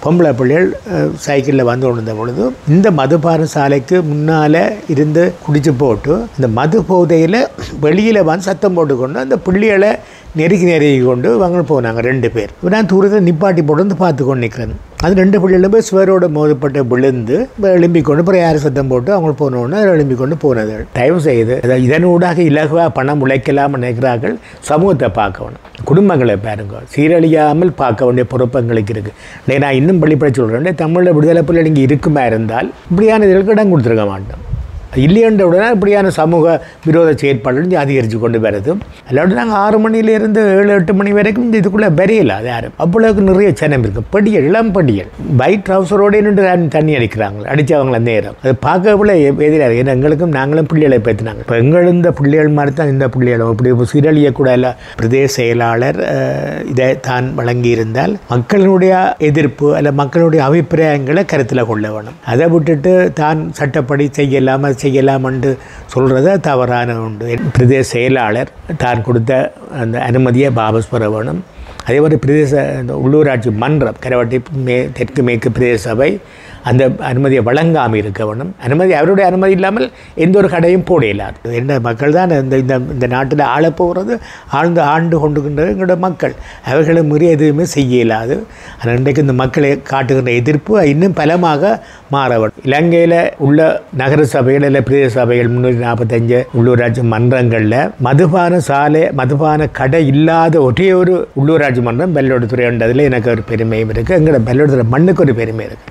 பொம்பளை பிள்ளைகள் சைக்கிளில் வந்து கொண்டிருந்த பொழுது இந்த மதுபான சாலைக்கு முன்னால் இருந்து குடிச்சு போட்டு இந்த மது போதையில் வெளியில் வந்து சத்தம் போட்டுக்கொண்டு அந்த பிள்ளைகளை நெருக்கி நெருக்கி கொண்டு அவங்க போனாங்க ரெண்டு பேர் இப்ப நான் தூரத்தில் நிப்பாட்டி போட்டு வந்து பார்த்து கொண்டு நிற்கிறேன் அது ரெண்டு பிள்ளைகளும் போய் சுவரோட மோதப்பட்டு விழுந்து எழும்பி கொண்டு அப்புறம் யார் சத்தம் போட்டு அவங்க போனோன்னு எழும்பி கொண்டு போனது தயவு செய்து அதாவது இதனூடாக இலகுவாக பணம் உழைக்கலாம்னு நினைக்கிறார்கள் சமூகத்தை பார்க்கணும் குடும்பங்களை பாருங்க சீரழியாமல் பார்க்க வேண்டிய பொறுப்பு எங்களுக்கு இருக்குது நான் இன்னும் வெளிப்பட சொல்கிறேன் தமிழில் விடுதலை பிள்ளை இங்கே இருக்குமா இருந்தால் இப்படியான இதற்கு இடம் கொடுத்துருக்க மாட்டோம் இல்லையன்ற உடனே இப்படியான சமூக விரோத செயற்பாடுகள் அதிகரித்து கொண்டு வருது அல்லாட்டி நாங்கள் ஆறு மணிலேருந்து ஏழு எட்டு மணி வரைக்கும் இந்த இதுக்குள்ளே வரையல அது யாரும் அவ்வளோக்கு நிறைய சனம் இருக்குது படியல் இளம் படியல் பைக் ட்ரௌசரோடு நின்று தண்ணி- தண்ணி அடிக்கிறாங்க அடித்தவங்கள நேரம் அது பார்க்கக்குள்ள எதிராக ஏன்னா எங்களுக்கும் நாங்களும் பிள்ளைகளை பேத்தினாங்க இப்போ எங்கள் இந்த பிள்ளைகள் மாதிரி தான் இந்த பிள்ளைகளும் இப்படி சீரழிய கூட இல்லை பிரதேச செயலாளர் அஹ், இதை தான் வழங்கியிருந்தால் மக்களுடைய எதிர்ப்பு அல்ல மக்களுடைய அபிப்பிராயங்களை கருத்தில் கொள்ள வேணும் அதை விட்டுட்டு தான் சட்டப்படி செய்யலாம் அது செய்யலாம் என்று சொல்கிறத தவறான உண்டு பிரதேச செயலாளர் தான் கொடுத்த அந்த அனுமதியை வாபஸ் பெற வேணும் அதே மாதிரி பிரதேச இந்த உள்ளூராட்சி மன்றம் கரவட்டி மே தெற்கு மேற்கு பிரதேச சபை அந்த அனுமதியை வழங்காமல் இருக்க வேணும் அனுமதி அவருடைய அனுமதி இல்லாமல் எந்த ஒரு கடையும் போட இயலாது என்ன மக்கள் தான் இந்த இந்த இந்த நாட்டில் ஆள போகிறது ஆழ்ந்து ஆண்டு கொண்டுகின்றது எங்களோட மக்கள் அவர்களை மீறி எதுவுமே செய்ய இயலாது ஆனால் இன்றைக்கு இந்த மக்களை காட்டுகின்ற எதிர்ப்பு இன்னும் பலமாக மாற வேண்டும் இலங்கையில் உள்ள நகர சபைகள் இல்லை பிரதேச சபைகள் முன்னூற்றி நாற்பத்தஞ்சு உள்ளூராட்சி மன்றங்களில் மதுபான சாலை மதுபான கடை இல்லாத ஒரே ஒரு உள்ளூராட்சி மன்றம் பெல்லோடுதுறைன்றதில் எனக்கு ஒரு பெருமையும் இருக்குது எங்களோட பெல்லோடுதுறை மண்ணுக்கு ஒரு பெருமை இருக்குது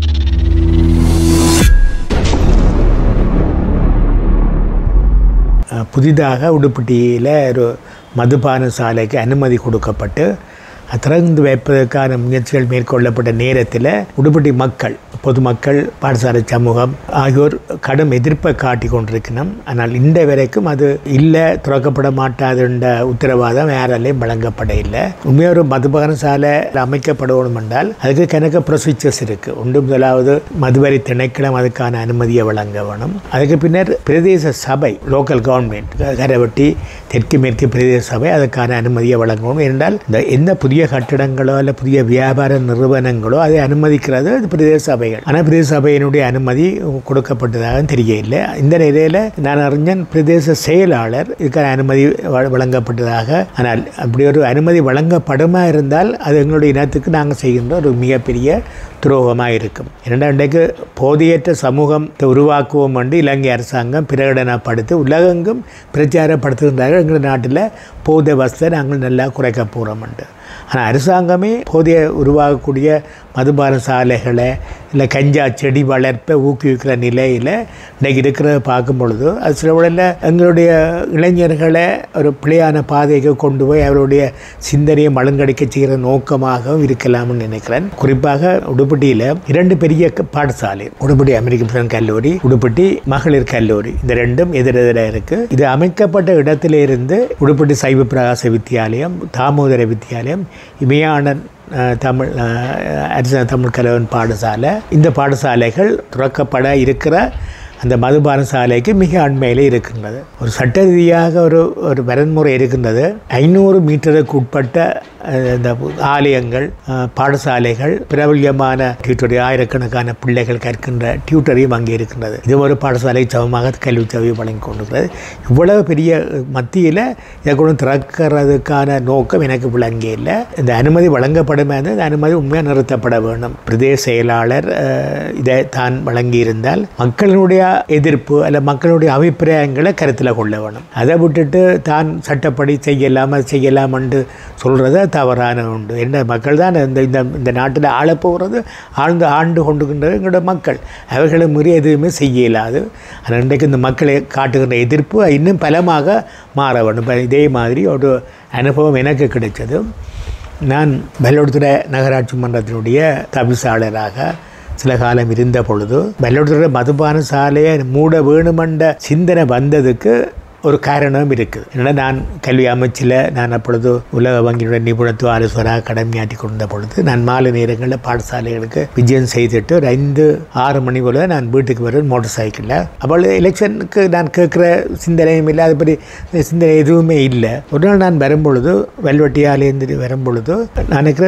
அஹ் புதிதாக உடுப்பட்டியில் ஒரு மதுபான சாலைக்கு அனுமதி கொடுக்கப்பட்டு திறந்து வைப்பதற்கான முயற்சிகள் மேற்கொள்ளப்பட்ட நேரத்தில் உடுப்பட்டி மக்கள் பொதுமக்கள் பாடசாலை சமூகம் ஆகியோர் கடும் எதிர்ப்பை காட்டி கொண்டிருக்கணும் ஆனால் இந்த வரைக்கும் அது இல்லை திறக்கப்பட மாட்டாது என்ற உத்தரவாதம் யாராலையும் வழங்கப்பட இல்லை உண்மையாக ஒரு மதுபான சாலை அமைக்கப்படணும் என்றால் அதுக்கு கணக்க ப்ரொசீஜர்ஸ் இருக்குது ஒன்று முதலாவது மதுவரி திணைக்களம் அதுக்கான அனுமதியை வழங்க வேணும் அதுக்கு பின்னர் பிரதேச சபை லோக்கல் கவர்மெண்ட் கரவட்டி தெற்கு மேற்கு பிரதேச சபை அதுக்கான அனுமதியை வழங்கணும் என்றால் இந்த எந்த புதிய கட்டிடங்களோ இல்லை புதிய வியாபார நிறுவனங்களோ அதை அனுமதிக்கிறது அது பிரதேச சபைகள் ஆனால் பிரதேச சபையினுடைய அனுமதி கொடுக்கப்பட்டதாக தெரியவில்லை இந்த நிலையில் நான் அறிஞன் பிரதேச செயலாளர் இதுக்கான அனுமதி வ- வழங்கப்பட்டதாக ஆனால் அப்படி ஒரு அனுமதி வழங்கப்படுமா இருந்தால் அது எங்களுடைய இனத்துக்கு நாங்கள் செய்கின்ற ஒரு மிகப்பெரிய துரோகமாக இருக்கும் இரண்டாம் இன்றைக்கு போதியற்ற சமூகத்தை உருவாக்குவோம் என்று இலங்கை அரசாங்கம் பிரகடனப்படுத்தி உலகெங்கும் பிரச்சாரப்படுத்துகின்றார்கள் எங்கள் நாட்டில் போதை வசத்தை நாங்கள் நல்லா குறைக்க போகிறோம் என்று ஆனால் அரசாங்கமே போதைய உருவாகக்கூடிய மதுபான சாலைகளை இல்லை கஞ்சா செடி வளர்ப்பை ஊக்குவிக்கிற நிலையில் இன்றைக்கு இருக்கிறத பார்க்கும் பொழுது அது சில உடலில் எங்களுடைய இளைஞர்களை ஒரு பிழையான பாதைக்கு கொண்டு போய் அவருடைய சிந்தனையை மழுங்கடிக்க செய்கிற நோக்கமாகவும் இருக்கலாம்னு நினைக்கிறேன் குறிப்பாக உடுப்பட்டியில் இரண்டு பெரிய க- பாடசாலை உடுப்பட்டி அமெரிக்க பிறன் கல்லூரி உடுப்பட்டி மகளிர் கல்லூரி இந்த ரெண்டும் எதிரெதிராக இருக்கு இது அமைக்கப்பட்ட இடத்திலிருந்து உடுப்பட்டி சைவ பிரகாச வித்தியாலயம் தாமோதர வித்தியாலயம் இமயானன் அஹ், தமிழ் அஹ், அரச தமிழ் கலவன் பாடசாலை இந்த பாடசாலைகள் துறக்கப்பட இருக்கிற அந்த மதுபான சாலைக்கு மிக அண்மையில் இருக்கின்றது ஒரு சட்ட ரீதியாக ஒரு ஒரு வரன்முறை இருக்கின்றது ஐநூறு மீட்டருக்கு உட்பட்ட அஹ், இந்த ஆலயங்கள் அஹ், பாடசாலைகள் பிரபல்யமான டியூட்டரி ஆயிரக்கணக்கான பிள்ளைகள் கற்கின்ற டியூட்டரியும் அங்கே இருக்கின்றது இது ஒரு பாடசாலை சமமாக கல்வி சேவை வழங்கி கொண்டிருக்கிறது இவ்வளவு பெரிய மத்தியில் இதை கொண்டு திறக்கிறதுக்கான நோக்கம் எனக்கு விளங்கி இல்லை இந்த அனுமதி வழங்கப்படுமே அந்த அனுமதி உண்மையாக நிறுத்தப்பட வேண்டும் பிரதேச செயலாளர் அஹ், இதை தான் வழங்கியிருந்தால் மக்களுடைய எதிர்ப்பு அல்ல மக்களுடைய அபிப்பிராயங்களை கருத்தில் கொள்ள வேணும் அதை விட்டுட்டு தான் சட்டப்படி செய்யலாம் அது செய்யலாம் என்று சொல்கிறத தவறான உண்டு என்ன மக்கள் தான் இந்த இந்த இந்த நாட்டில் ஆள போகிறது ஆழ்ந்து ஆண்டு கொண்டுகின்றது எங்களோட மக்கள் அவர்களை மீறி எதுவுமே செய்ய இயலாது ஆனால் இன்றைக்கு இந்த மக்களை காட்டுகின்ற எதிர்ப்பு இன்னும் பலமாக மாற வேண்டும் இப்ப இதே மாதிரி ஒரு அனுபவம் எனக்கு கிடைச்சது நான் வெள்ளோடுதுறை நகராட்சி மன்றத்தினுடைய தவிசாளராக சில காலம் இருந்த பொழுது வெள்ளோடுதுறை மதுபான சாலையை மூட வேணுமென்ற சிந்தனை வந்ததுக்கு ஒரு காரணம் இருக்குது என்னன்னா நான் கல்வி அமைச்சில் நான் அப்பொழுது உலக வங்கியுடைய நிபுணத்துவ ஆலோசகராக கடமையாற்றி கொண்ட பொழுது நான் மாலை நேரங்களில் பாடசாலைகளுக்கு விஜயம் செய்துட்டு ஒரு ஐந்து ஆறு மணி போல் நான் வீட்டுக்கு வருவேன் மோட்டார் சைக்கிளில் அப்பொழுது எலெக்ஷனுக்கு நான் கேட்குற சிந்தனையும் இல்லை அது பற்றி சிந்தனை எதுவுமே இல்லை ஒரு நாள் நான் வரும்பொழுது வெல்வெட்டியாலேருந்து வரும்பொழுது நான் நினைக்கிறேன்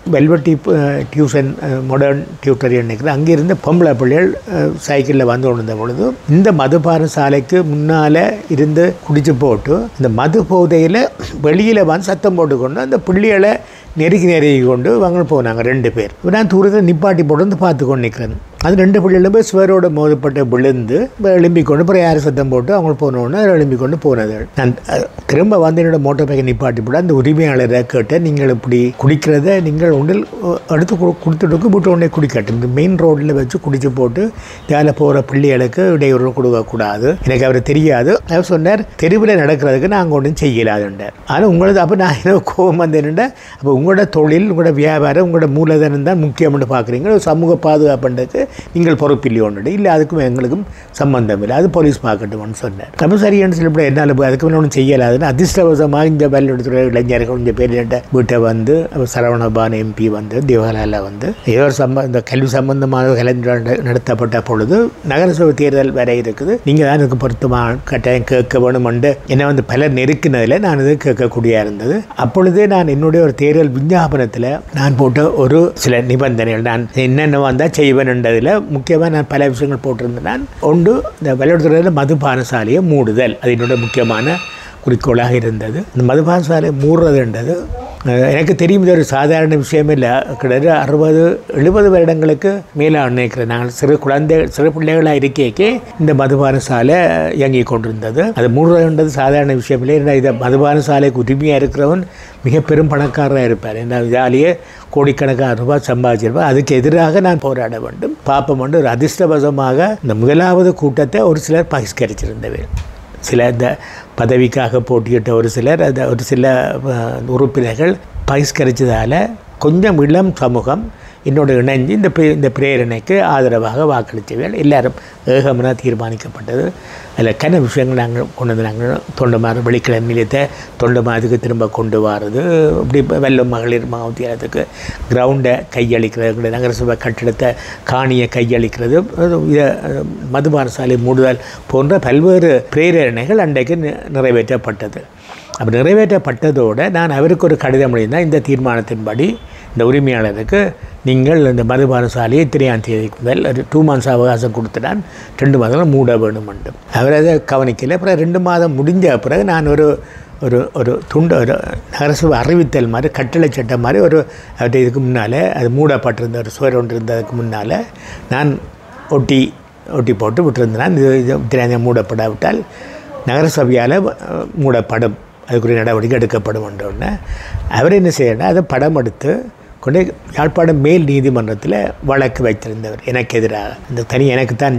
வெல்வெட்டி டியூஷன் மாடர்ன் டியூட்டர் நினைக்கிறேன் அங்கே இருந்த பொம்பளை பிள்ளைகள் சைக்கிளில் வந்து கொண்டிருந்த பொழுது இந்த மதுபான சாலைக்கு முன்னால் இருந்து குடிச்சு போட்டு இந்த மது போதையில் வெளியில் வந்து சத்தம் போட்டுக்கொண்டு அந்த பிள்ளைகளை நெருக்கி நெருக்கி கொண்டு அவங்க போனாங்க ரெண்டு பேர் இப்ப நான் தூரத்தில் நிப்பாட்டி போட்டு வந்து பார்த்து கொண்டு நிற்கிறேன் அது ரெண்டு பிள்ளைகளும் போய் சுவரோட மோதப்பட்டு விழுந்து எழும்பி கொண்டு அப்புறம் யார் சத்தம் போட்டு அவங்க போனோடனே எழும்பி கொண்டு போனது நான் அஹ், திரும்ப வந்து என்னோட மோட்டர் பைக்கை நிப்பாட்டி போட்டு அந்த உரிமையாளரை கேட்டேன் நீங்கள் இப்படி குடிக்கிறத நீங்கள் ஒன்றில் அஹ், எடுத்து கு- கொடுத்துட்டு விட்டு உடனே குடிக்கட்டும் இந்த மெயின் ரோட்டில் வச்சு குடிச்சு போட்டு இதில் போகிற பிள்ளைகளுக்கு இடையூறு கொடுக்கக்கூடாது எனக்கு அவர் தெரியாது அவர் சொன்னார் தெருவில் நடக்கிறதுக்கு நாங்கள் ஒன்றும் செய்யலாதுன்றார் ஆனால் உங்களது அப்போ நான் ஏதோ கோபம் வந்து என்னென்னா அப்போ உங்களோட தொழில் உங்களோட வியாபாரம் உங்களோட மூலதனம் தான் முக்கியம்னு பார்க்குறீங்க ஒரு சமூக பாதுகாப்புன்றதுக்கு நீங்கள் பொறுப்பில்லையோன்னு இல்லை அதுக்கும் எங்களுக்கும் சம்பந்தம் இல்லை அது போலீஸ் பார்க்கட்டும்னு சொன்னார் அப்போ சரியான சொல்லப்பட என்னால் போய் அதுக்கு ஒன்றும் செய்யலாதுன்னு அதிர்ஷ்டவசமாக இந்த வெள்ளெடுத்துறை இளைஞர்கள் கொஞ்சம் பேர் என்கிட்ட வீட்டை வந்து அவர் சரவணபான் எம்பி வந்து திவகலால வந்து ஏதோ ஒரு சம்ப இந்த கல்வி சம்பந்தமான கலைஞர் நட- நடத்தப்பட்ட பொழுது நகரசபை தேர்தல் வரை இருக்குது நீங்கள் தான் இதுக்கு பொருத்தமாக கட்டாயம் கேட்க வேணுமென்று என்னை வந்து பலர் நெருக்கினதில் நான் இது கேட்கக்கூடிய இருந்தது அப்பொழுதே நான் என்னுடைய ஒரு தேர்தல் விஞ்ஞாபனத்தில் நான் போட்ட ஒரு சில நிபந்தனைகள் நான் என்னென்ன வந்தால் செய்வேன்ன்றதில் முக்கியமாக நான் பல விஷயங்கள் போட்டிருந்தேன் நான் ஒன்று இந்த விளையாட்டுத்துறையில் மதுபான சாலையை மூடுதல் அது என்னோட முக்கியமான குறிக்கோளாக இருந்தது இந்த மதுபான சாலை மூடுறதுன்றது அஹ், எனக்கு தெரியும் இது ஒரு சாதாரண விஷயம் இல்லை கிட்டத்தட்ட அறுபது எழுபது வருடங்களுக்கு மேலே நினைக்கிறேன் நாங்கள் சிறு குழந்தை சிறு பிள்ளைகளாக இருக்கேக்கே இந்த மதுபான சாலை இயங்கி கொண்டிருந்தது அது மூடுறதுன்றது சாதாரண விஷயம் இல்லை ஏன்னா இதை மதுபான சாலைக்கு உரிமையாக இருக்கிறவன் மிக பெரும் பணக்காரராக இருப்பார் ஏன்னா இதாலேயே கோடிக்கணக்கான ரூபாய் சம்பாதிச்சிருப்பார் அதுக்கு எதிராக நான் போராட வேண்டும் பார்ப்போம் என்று ஒரு அதிர்ஷ்டவசமாக இந்த முதலாவது கூட்டத்தை ஒரு சிலர் பகிஷ்கரிச்சிருந்தவர் சில இந்த பதவிக்காக போட்டியிட்ட ஒரு சிலர் அந்த ஒரு சில அஹ், உறுப்பினர்கள் பகிஷ்கரித்ததால் கொஞ்சம் இளம் சமூகம் என்னோட இணைஞ்சு இந்த பிரே- இந்த பிரேரணைக்கு ஆதரவாக வாக்களித்தவர்கள் எல்லாரும் ஏகமனாக தீர்மானிக்கப்பட்டது அதில் கன விஷயங்கள் நாங்கள் கொண்டு வந்து நாங்கள் தொண்டமாறு வெள்ளிக்கிழமை நிலையத்தை தொண்டமாதுக்கு திரும்ப கொண்டு வர்றது இப்படி வெள்ளம் மகளிர் மாவத்தியாரத்துக்கு கிரவுண்டை கையளிக்கிறது நகரசபை கட்டிடத்தை காணியை கையளிக்கிறது அது இத, அஹ், மதுபான சாலை மூடுதல் போன்ற பல்வேறு பிரேரணைகள் அன்றைக்கு நி- நிறைவேற்றப்பட்டது அப்படி நிறைவேற்றப்பட்டதோடு நான் அவருக்கு ஒரு கடிதம் எழுதினா இந்த தீர்மானத்தின்படி இந்த உரிமையாளருக்கு நீங்கள் இந்த மதுபான சாலையை இத்தனையாம் தேதிக்கு முதல் ஒரு டூ மந்த்ஸ் அவகாசம் கொடுத்துட்டான் ரெண்டு மாதம் மூட வேணும் என்று அவர் அதை கவனிக்கல அப்புறம் ரெண்டு மாதம் முடிஞ்ச பிறகு நான் ஒரு ஒரு ஒரு துண்டு ஒரு நகரசபை அறிவித்தல் மாதிரி கட்டளை சட்டம் மாதிரி ஒரு அவர்கிட்ட இதுக்கு முன்னால் அது மூடப்பட்டிருந்த ஒரு சுவர் ஒன்று இருந்ததுக்கு முன்னால் நான் ஒட்டி ஒட்டி போட்டு விட்டுருந்தேன் இது இது இத்தனை மூடப்படாவிட்டால் நகரசபையால் அஹ், மூடப்படும் அதுக்குரிய நடவடிக்கை எடுக்கப்படும் என்ற உடனே அவர் என்ன செய்யணும் அதை படம் எடுத்து கொண்டு யாழ்ப்பாணம் மேல் நீதிமன்றத்தில் வழக்கு வைத்திருந்தவர் எனக்கு எதிராக இந்த தனி எனக்கு தான்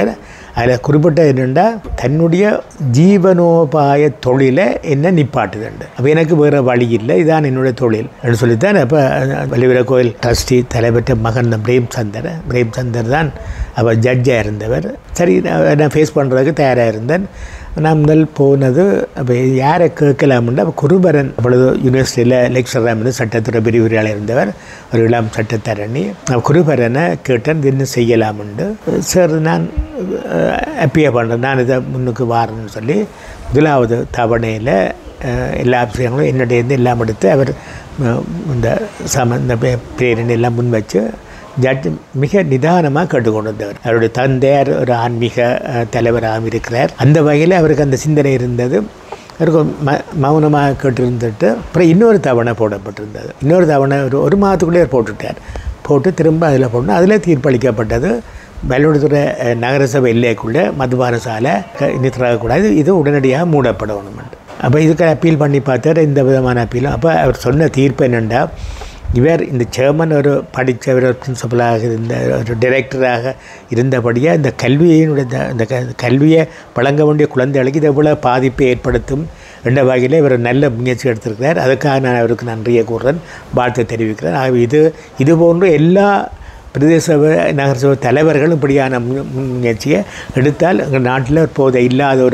அதில் குறிப்பிட்ட என்னென்னா தன்னுடைய ஜீவனோபாய தொழிலை என்ன நிப்பாட்டுதுண்டு அப்போ எனக்கு வேறு வழி இல்லை இதான் என்னுடைய தொழில் அப்படின்னு சொல்லித்தான் அப்போ வலிவர கோயில் ட்ரஸ்டி தலைவற்ற மகன் பிரேம் சந்தர் பிரேம் சந்தர் தான் அவர் ஜட்ஜாக இருந்தவர் சரி நான் நான் ஃபேஸ் பண்ணுறதுக்கு தயாராக இருந்தேன் நான் முதல் போனது அப்போ யாரை கேட்கலாம்னு அப்போ குருபரன் அப்பொழுது யூனிவர்சிட்டியில் லெக்சராக இருந்து சட்டத்துறை பிரிவுரையாளர் இருந்தவர் ஒரு இளம் சட்டத்தரணி நான் குருபரனை கேட்டேன் இது என்ன செய்யலாம்னு சார் நான் அப்பியர் பண்ணுறேன் நான் இதை முன்னுக்கு வாரேன்னு சொல்லி முதலாவது தவணையில் அஹ், எல்லா விஷயங்களும் என்னுடைய எல்லாம் எடுத்து அவர் அஹ், இந்த சம இந்த பே- பிரேரணை எல்லாம் முன் வச்சு ஜட்ஜ் மிக நிதானமாக கேட்டுக்கொண்டு வந்தவர் அவருடைய தந்தையார் ஒரு ஆன்மீக அஹ், தலைவராகவும் இருக்கிறார் அந்த வகையில் அவருக்கு அந்த சிந்தனை இருந்தது அவருக்கு ம மௌனமாக கேட்டிருந்துட்டு அப்புறம் இன்னொரு தவணை போடப்பட்டிருந்தது இன்னொரு தவணை ஒரு ஒரு மாதத்துக்குள்ளே அவர் போட்டுட்டார் போட்டு திரும்ப அதில் போடணும் அதில் தீர்ப்பளிக்கப்பட்டது மயிலாடுதுறை அஹ், நகரசபை எல்லைக்குள்ளே மதுபான சாலை க- இனி திறக்கக்கூடாது இது உடனடியாக மூடப்படணும் அப்போ இதுக்கு அப்பீல் பண்ணி பார்த்தார் இந்த விதமான அப்பீலும் அப்போ அவர் சொன்ன தீர்ப்பு என்னென்னா இவர் இந்த சேர்மன் ஒரு படித்தவர் ஒரு பிரின்சிபலாக இருந்த ஒரு டைரக்டராக இருந்தபடியாக இந்த கல்வியினுடைய இந்த- இந்த க- கல்வியை வழங்க வேண்டிய குழந்தைகளுக்கு இது எவ்வளோ பாதிப்பை ஏற்படுத்தும் என்ற வகையில் இவர் நல்ல முயற்சி எடுத்திருக்கிறார் அதுக்காக நான் அவருக்கு நன்றியை கூறுறேன் வாழ்த்து தெரிவிக்கிறேன் ஆகவே இது இது போன்று எல்லா பிரதேச சபை நகரசபை தலைவர்களும் இப்படியான முன் முன் முயற்சியை எடுத்தால் எங்கள் நாட்டில் இப்போது இல்லாத ஒரு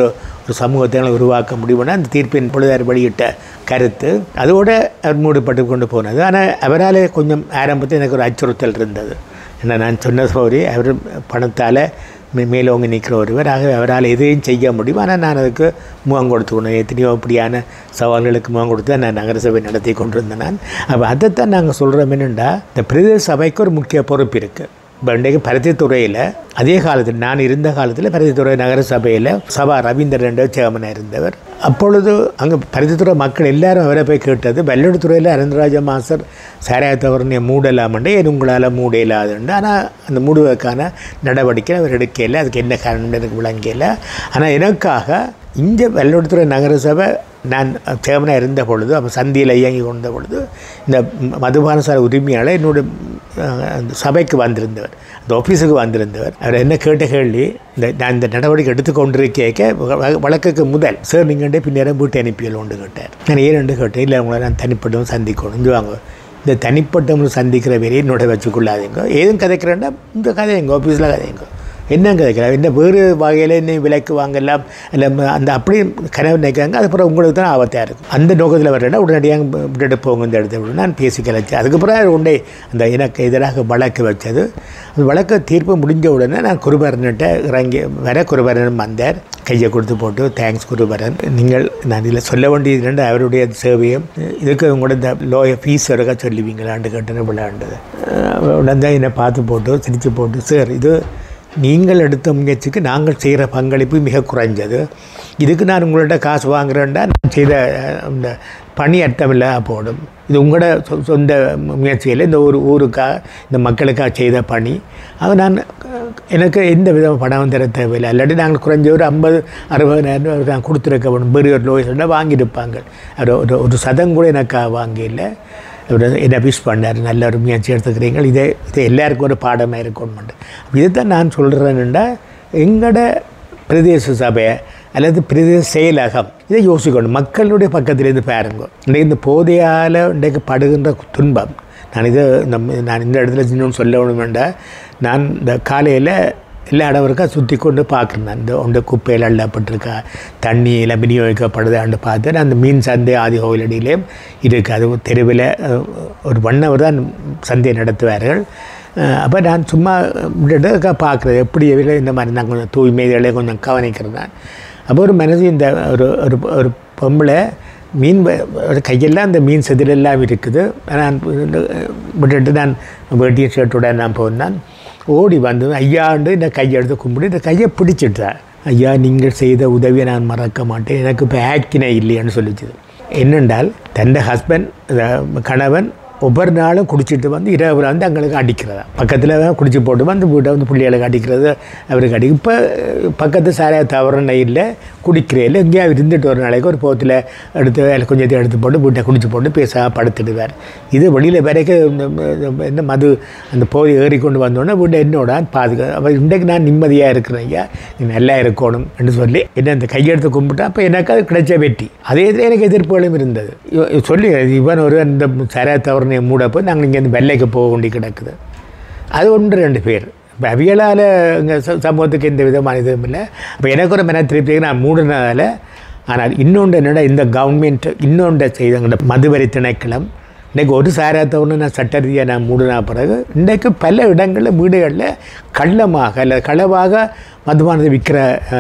ஒரு சமூகத்தை எங்களை உருவாக்க முடியும்னா அந்த தீர்ப்பின் பொழுதார் வெளியிட்ட கருத்து அதோடு அவர் மூடப்பட்டு கொண்டு போனது ஆனால் அவரால் கொஞ்சம் ஆரம்பத்தில் எனக்கு ஒரு அச்சுறுத்தல் இருந்தது ஏன்னா நான் சொன்ன சோரி அவர் பணத்தால் மே மேலோங்கி நிற்கிற ஒருவர் ஆகவே அவரால் எதையும் செய்ய முடியும் ஆனால் நான் அதுக்கு முகம் கொடுத்துக்கணும் எத்தனையோ அப்படியான சவால்களுக்கு முகம் கொடுத்து தான் நான் நகரசபை நடத்தி கொண்டிருந்தேன் நான் அப்போ அதைத்தான் நாங்கள் சொல்கிறோம் என்னென்னா இந்த பிரதேச சபைக்கு ஒரு முக்கிய பொறுப்பு இருக்குது இப்போ இன்றைக்கு பருத்தித்துறையில் அதே காலத்தில் நான் இருந்த காலத்தில் பருத்தித்துறை நகர சபையில் சபா ரவீந்திரன் என்ற சேர்மனாக இருந்தவர் அப்பொழுது அங்கே பருத்தித்துறை மக்கள் எல்லாரும் அவரை போய் கேட்டது வெள்ளடுத்துறையில் அரந்தராஜ மாஸ்டர் சாராயத்தவரனை மூடலாமண்டே ஏன் உங்களால் மூட இல்லாதுண்டு ஆனால் அந்த மூடுவதற்கான நடவடிக்கை அவர் எடுக்கல அதுக்கு என்ன காரணம்னு எனக்கு விளங்கல ஆனால் எனக்காக இங்கே வெள்ளடுத்துறை நகரசபை நான் சேமனாக இருந்த பொழுது அப்போ சந்தியில் இயங்கி கொண்ட பொழுது இந்த மதுபானசார உரிமையாளர் என்னோட அந்த சபைக்கு வந்திருந்தவர் அந்த ஆஃபீஸுக்கு வந்திருந்தவர் அவர் என்ன கேட்ட கேள்வி இந்த நான் இந்த நடவடிக்கை எடுத்துக்கொண்டிருக்கேக்க வழக்குக்கு முதல் சார் நீங்கள் பின்னேரம் வீட்டு அனுப்பியல் ஒன்று கேட்டார் நான் ஏன் ரெண்டு கேட்டேன் இல்லை உங்களை நான் தனிப்பட்டவன் சந்திக்கணும் இது வாங்க இந்த தனிப்பட்டவன் சந்திக்கிற வேலையை என்னோட வச்சுக்கொள்ளாதீங்க ஏதும் கதைக்கிறேன்னா இந்த கதை எங்கள் ஆஃபீஸில் கதைங்க என்ன கதைக்கிறார் என்ன வேறு வகையில் என்ன விலைக்கு வாங்கலாம் இல்லை அந்த அப்படி கனவு நினைக்கிறாங்க அதுக்கப்புறம் உங்களுக்கு தான் ஆபத்தாக இருக்கும் அந்த நோக்கத்தில் வரேன்னா உடனடியாக விட்டுட்டு போங்க இந்த இடத்த விட நான் பேசி கலைச்சேன் அதுக்கப்புறம் உண்டே அந்த எனக்கு எதிராக வழக்கு வச்சது அந்த வழக்கு தீர்ப்பு முடிஞ்ச உடனே நான் குருபரன்கிட்ட இறங்கி வர குருபரன் வந்தார் கையை கொடுத்து போட்டு தேங்க்ஸ் குருபரன் நீங்கள் நான் இதில் சொல்ல வேண்டியது ரெண்டு அவருடைய சேவையும் இதுக்கு உங்களோட இந்த லோய ஃபீஸ் எடுக்க சொல்லுவீங்களான்னு கேட்டேன்னு விளையாண்டது உடனே என்னை பார்த்து போட்டு சிரித்து போட்டு சார் இது நீங்கள் எடுத்த முயற்சிக்கு நாங்கள் செய்கிற பங்களிப்பு மிக குறைஞ்சது இதுக்கு நான் உங்கள்கிட்ட காசு வாங்குறேன்டா நான் செய்த இந்த பணி அர்த்தமில்ல போடும் இது உங்களோட சொ சொந்த முயற்சியில் இந்த ஒரு ஊருக்காக இந்த மக்களுக்காக செய்த பணி அது நான் எனக்கு எந்த வித பணம் தர தேவையில்லை இல்லாட்டி நாங்கள் குறைஞ்ச ஒரு ஐம்பது அறுபதாயிரம் நான் கொடுத்துருக்க வேணும் பெரிய ஒரு லோய் சொன்னால் வாங்கியிருப்பாங்க ஒரு ஒரு சதம் கூட எனக்காக வாங்கியில்லை என்னை விஷ் பண்ணார் நல்ல ஒரு முயற்சி எடுத்துக்கிறீங்க இதே இது எல்லாருக்கும் ஒரு பாடமாக இருக்கணும் இதை தான் நான் சொல்கிறேன்னுண்டா எங்களோட பிரதேச சபை அல்லது பிரதேச செயலகம் இதை யோசிக்கணும் மக்களுடைய பக்கத்துலேருந்து பாருங்க இன்றைக்கு இந்த போதையால் இன்றைக்கு படுகின்ற துன்பம் நான் இதை நம்ம நான் இந்த இடத்துல இன்னொன்று சொல்ல வேண்டாம் நான் இந்த காலையில் எல்லா இடம் இருக்கா சுற்றி கொண்டு பார்க்குறேன் அந்த உண்ட குப்பையில் அள்ளப்பட்டிருக்கா தண்ணியில் விநியோகிக்கப்படுதான்னு பார்த்து அந்த மீன் சந்தை ஆதி கோவிலடியிலேயும் இருக்குது அது தெருவில் ஒரு வண்ணவர் தான் சந்தையை நடத்துவார்கள் அப்போ நான் சும்மா விட்டுட்டு பார்க்குறது எப்படி இந்த மாதிரி நான் கொஞ்சம் தூய்மைகளை கொஞ்சம் கவனிக்கிறேன் நான் அப்போ ஒரு மனசு இந்த ஒரு ஒரு ஒரு பொம்பளை மீன் கையெல்லாம் அந்த மீன் செதிலெல்லாம் இருக்குது நான் விட்டுட்டு நான் வேட்டிய ஷர்ட்டோட நான் போனேன் ஓடி வந்து ஐயாண்டு இந்த கையை எடுத்து கும்பிட்டு இந்த கையை பிடிச்சிட்டார் ஐயா நீங்கள் செய்த உதவியை நான் மறக்க மாட்டேன் எனக்கு இப்போ ஆக்கினை இல்லையான்னு சொல்லிச்சுது என்னென்றால் தൻ്റെ ஹஸ்பண்ட் கணவன் ஒவ்வொரு நாளும் குடிச்சிட்டு வந்து இரவு வந்து எங்களுக்கு அடிக்கிறதா பக்கத்தில் குடிச்சு போட்டு வந்து வீட்டை வந்து பிள்ளைகளுக்கு அடிக்கிறது அவருக்கு அடி இப்போ பக்கத்து சாரைய தவறுன இல்லை குடிக்கிறேன் எங்கேயாவது இருந்துட்டு ஒரு நாளைக்கு ஒரு போத்தில் எடுத்து கொஞ்சத்தை எடுத்து போட்டு வீட்டை குடிச்சு போட்டு பேச படுத்துடுவார் இது வெளியில் வரைக்கும் என்ன மது அந்த போதை ஏறிக்கொண்டு வந்தோடனே வீட்டை என்னோட பாதுகா அப்போ இன்றைக்கு நான் நிம்மதியாக இருக்கிறேன் ஐயா நீ நல்லா இருக்கணும் என்று சொல்லி என்ன அந்த கையெடுத்து கும்பிட்டா அப்போ எனக்கு அது கிடைச்ச வெற்றி அதே எனக்கு எதிர்ப்புகளும் இருந்தது சொல்லி இவன் ஒரு இந்த சாரைய தவறு உடனே மூடப்போ நாங்கள் இங்கேருந்து வெள்ளைக்கு போக வேண்டி கிடக்குது அது ஒன்று ரெண்டு பேர் இப்போ அவியலால் இங்கே சமூகத்துக்கு எந்த விதமான இதுவும் இல்லை அப்போ எனக்கு ஒரு மன திருப்திக்கு நான் மூடினதால் ஆனால் இன்னொன்று என்னடா இந்த கவர்மெண்ட் இன்னொன்று செய்தாங்க மதுவரி திணைக்களம் இன்றைக்கு ஒரு சாராத்தவனு நான் சட்ட ரீதியாக நான் மூடின பிறகு இன்றைக்கு பல இடங்களில் வீடுகளில் கள்ளமாக இல்லை களவாக மதுபானத்தை விற்கிற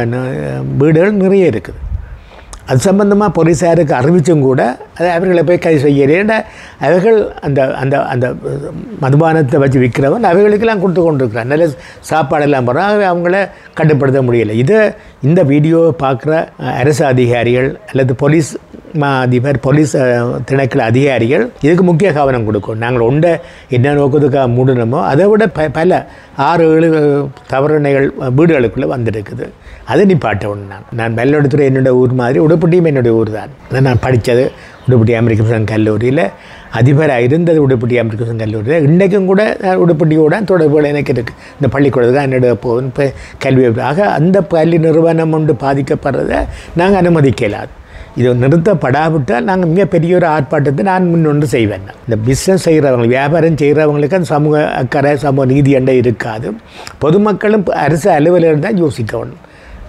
வீடுகள் நிறைய இருக்குது அது சம்பந்தமாக போலீஸாருக்கு அறிவிச்சும் கூட அது அவர்களை போய் கைது செய்யறேன் அவர்கள் அந்த அந்த அந்த மதுபானத்தை வச்சு விற்கிறவன் அவர்களுக்கெல்லாம் கொடுத்து கொண்டிருக்கிறான் நல்ல சாப்பாடெல்லாம் போகிறான் அவங்கள கட்டுப்படுத்த முடியலை இதை இந்த வீடியோவை பார்க்குற அரசு அதிகாரிகள் அல்லது போலீஸ் மா அதிபர் போலீஸ் திணைக்கள அதிகாரிகள் இதுக்கு முக்கிய கவனம் கொடுக்கும் நாங்கள் உண்ட என்ன நோக்கத்துக்காக மூடணுமோ அதை விட ப பல ஆறு ஏழு தவறுணைகள் வீடுகளுக்குள்ளே வந்திருக்குது அதை நிப்பாட்ட ஒன்று நான் நான் வெள்ளெடுத்துறை என்னோட ஊர் மாதிரி உடுப்பட்டியும் என்னுடைய ஊர் தான் நான் படித்தது உடுப்பட்டி அமெரிக்கன் கல்லூரியில் அதிபராக இருந்தது உடுப்பட்டி அமெரிக்கன் கல்லூரியில் இன்றைக்கும் கூட உடுப்பட்டியோட தொடர்புகள் எனக்கு இருக்குது இந்த பள்ளிக்கூடத்துக்கு என்னோட போகும் இப்போ கல்வி ஆக அந்த பள்ளி நிறுவனம் ஒன்று பாதிக்கப்படுறதை நாங்கள் அனுமதிக்கலாது இது நிறுத்தப்படாவிட்டால் நாங்கள் மிகப்பெரிய ஒரு ஆர்ப்பாட்டத்தை நான் முன்னொன்று செய்வேன் இந்த பிஸ்னஸ் செய்கிறவங்க வியாபாரம் செய்கிறவங்களுக்கு அந்த சமூக அக்கறை சமூக நீதி என்ற இருக்காது பொதுமக்களும் அரசு அலுவலர் தான் யோசிக்கணும்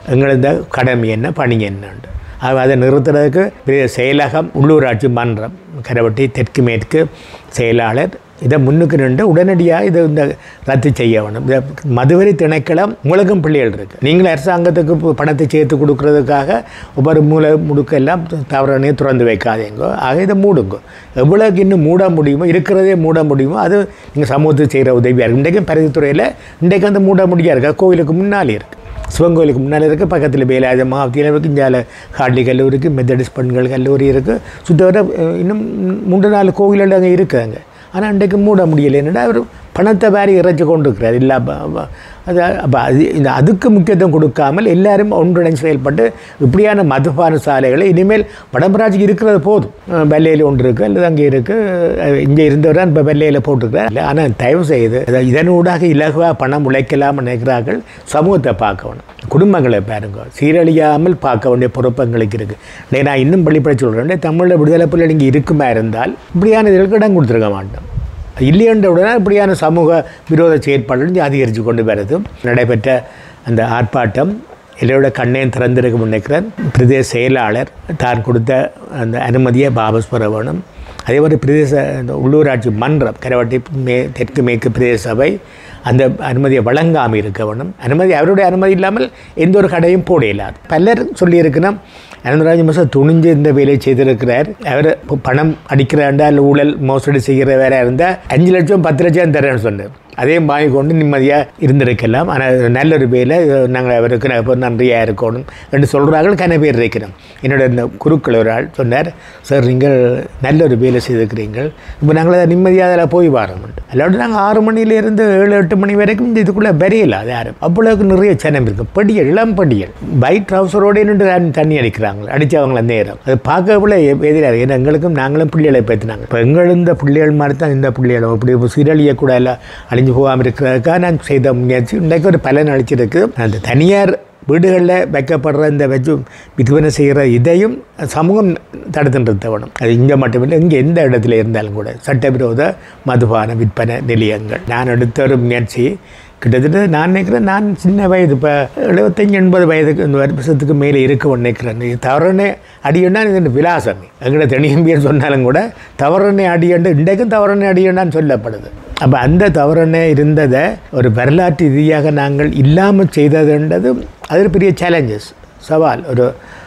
எங்களது கடமை என்ன பணி என்னண்டு அது அதை நிறுத்துறதுக்கு பெரிய செயலகம் உள்ளூராட்சி மன்றம் கரவட்டி தெற்கு மேற்கு செயலாளர் இதை முன்னுக்கு நின்று உடனடியாக இதை இந்த ரத்து செய்ய வேணும் இந்த மதுவரி திணைக்களம் உங்களுக்கும் பிள்ளைகள் இருக்குது நீங்கள் அரசாங்கத்துக்கு இப்போ பணத்தை சேர்த்து கொடுக்கறதுக்காக ஒவ்வொரு மூலை முடுக்கெல்லாம் தவறனே திறந்து வைக்காதீங்க ஆக இதை மூடுங்க எவ்வளோக்கு இன்னும் மூட முடியுமோ இருக்கிறதே மூட முடியுமோ அது நீங்கள் சமூகத்துக்கு செய்கிற உதவியாக இருக்குது இன்றைக்கும் பரிந்துத்துறையில் இன்றைக்கு அந்த மூட முடியாது இருக்கா கோவிலுக்கு முன்னாலே இருக்குது சிவன் கோயிலுக்கு முன்னால் இருக்குது பக்கத்தில் வேலாயுத மாவத்தியில் இருக்குது இந்தியாவில் ஹார்ட்லி கல்லூரி இருக்குது மெத்தடிஸ்ட் பெண்கள் கல்லூரி இருக்குது சுத்தவரை இன்னும் மூன்று நாலு கோவில்கள் அங்கே இருக்குது அங்கே ஆனால் இன்றைக்கு மூட முடியலை என்னடா அவர் பணத்தை வேறு இறைச்சி கொண்டு இருக்கிறார் இல்லை அப்போ அது அப்போ அது இந்த அதுக்கு முக்கியத்துவம் கொடுக்காமல் எல்லாரும் ஒன்றிணைந்து செயல்பட்டு இப்படியான மதுபான சாலைகளை இனிமேல் வடமராட்சிக்கு இருக்கிறது போதும் வெள்ளையில் ஒன்று இருக்குது அல்லது அங்கே இருக்குது இங்கே இருந்தவர் தான் இப்போ வெள்ளையில் போட்டிருக்கிறார் இல்லை ஆனால் தயவு செய்து அதாவது இதனூடாக இலகுவாக பணம் உழைக்கலாம் நினைக்கிறார்கள் சமூகத்தை பார்க்கணும் குடும்பங்களை பாருங்க சீரழியாமல் பார்க்க வேண்டிய பொறுப்பு எங்களுக்கு இருக்குது நான் இன்னும் வெளிப்பட சொல்கிறேன் தமிழில் விடுதலை புள்ளி இங்கே இருக்குமா இருந்தால் இப்படியான இதற்கு இடம் கொடுத்துருக்க மாட்டோம் இல்லையென்ற உடனே இப்படியான சமூக விரோத செயற்பாடுகள் அதிகரித்து கொண்டு வருது நடைபெற்ற அந்த ஆர்ப்பாட்டம் எல்லோரோட கண்ணையும் திறந்திருக்க நினைக்கிறேன் பிரதேச செயலாளர் தான் கொடுத்த அந்த அனுமதியை வாபஸ் பெற வேணும் அதே மாதிரி பிரதேச இந்த உள்ளூராட்சி மன்றம் கரவட்டி மே தெற்கு மேற்கு பிரதேச சபை அந்த அனுமதியை வழங்காமல் இருக்க வேணும் அனுமதி அவருடைய அனுமதி இல்லாமல் எந்த ஒரு கடையும் போட இல்லாது பலர் சொல்லியிருக்கணும் அனந்தராஜ் மாதம் துணிஞ்சு இந்த வேலையை செய்திருக்கிறார் அவர் பணம் அடிக்கிறாண்டா இல்லை ஊழல் மோசடி செய்கிற வேற இருந்தால் அஞ்சு லட்சம் பத்து லட்சம் தரேன்னு சொன்னார் அதையும் வாங்கி கொண்டு நிம்மதியாக இருந்திருக்கலாம் ஆனால் நல்ல ஒரு வேலை நாங்கள் அவருக்கு இப்போ நன்றியாக இருக்கணும் என்று சொல்கிறார்கள் கன பேர் இருக்கிறோம் என்னோட இந்த குருக்கள் ஒரு ஆள் சொன்னார் சார் நீங்கள் நல்ல ஒரு வேலை செய்திருக்கிறீங்கள் இப்போ நாங்கள் அதை நிம்மதியாக அதில் போய் வரோம் அல்லாட்டி நாங்கள் ஆறு மணிலேருந்து ஏழு எட்டு மணி வரைக்கும் இந்த இதுக்குள்ளே வரையல அது யாரும் அவ்வளோக்கு நிறைய சனம் இருக்குது படியல் இளம் படியல் பைக் ட்ரௌசரோடு நின்று தண்ணி அடிக்கிறாங்க அடித்தவங்கள நேரம் அது பார்க்கக்குள்ள எதிராக ஏன்னா எங்களுக்கும் நாங்களும் பிள்ளைகளை பேத்தினாங்க இப்போ எங்கள் இந்த பிள்ளைகள் மாதிரி தான் இந்த பிள்ளைகளை இப்படி சீரழிய கூட எல்லாம் அழிஞ்சு போகாமல் இருக்கிறதுக்காக நான் செய்த முயற்சி இன்றைக்கு ஒரு பலன் அளிச்சிருக்கு அந்த தனியார் வீடுகளில் வைக்கப்படுற இந்த வச்சு விற்பனை செய்கிற இதையும் சமூகம் தடுத்து நிறுத்த வேணும் அது இங்கே மட்டுமில்லை இங்கே எந்த இடத்துல இருந்தாலும் கூட சட்டவிரோத மதுபான விற்பனை நிலையங்கள் நான் எடுத்த ஒரு முயற்சி கிட்டத்தட்ட நான் நினைக்கிறேன் நான் சின்ன வயது இப்போ எழுபத்தஞ்சி எண்பது வயதுக்கு இந்த வருஷத்துக்கு மேலே இருக்க நினைக்கிறேன் தவறனே அடியண்டா இது விலாசம் எங்கள்ட தெனியம்பியர் சொன்னாலும் கூட தவறனை அடியண்டு இன்றைக்கும் தவறனை அடியண்டான்னு சொல்லப்படுது அப்போ அந்த தவறனே இருந்ததை ஒரு வரலாற்று ரீதியாக நாங்கள் இல்லாமல் செய்ததுன்றது அது ஒரு பெரிய சேலஞ்சஸ் சவால் ஒரு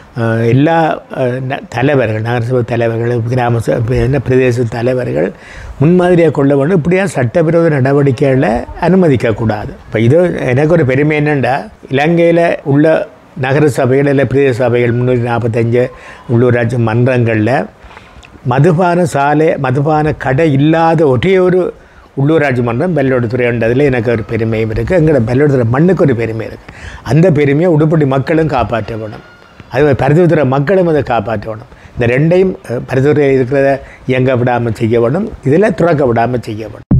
எல்லா தலைவர்கள் நகரசபை தலைவர்கள் கிராம என்ன பிரதேச தலைவர்கள் முன்மாதிரியாக கொள்ள வேண்டும் இப்படியா சட்டவிரோத நடவடிக்கைகளை அனுமதிக்கக்கூடாது இப்போ இது எனக்கு ஒரு பெருமை என்னென்னா இலங்கையில் உள்ள நகர சபைகள் இல்லை பிரதேச சபைகள் முந்நூற்றி நாற்பத்தஞ்சு உள்ளூராட்சி மன்றங்களில் மதுபான சாலை மதுபான கடை இல்லாத ஒரே ஒரு உள்ளூராட்சி மன்றம் பெல்லோடுதுறை என்றதில் எனக்கு ஒரு பெருமையும் இருக்குது எங்களோட பெல்லோடுதுறை மண்ணுக்கு ஒரு பெருமை இருக்குது அந்த பெருமையை உடுப்படி மக்களும் காப்பாற்ற வேணும் அது பரிந்துரை மக்களும் அதை காப்பாற்றணும் இந்த ரெண்டையும் பரிந்துரை இருக்கிறத இயங்க விடாமல் செய்ய வேணும் இதில் துறக்க விடாமல் செய்ய வேணும்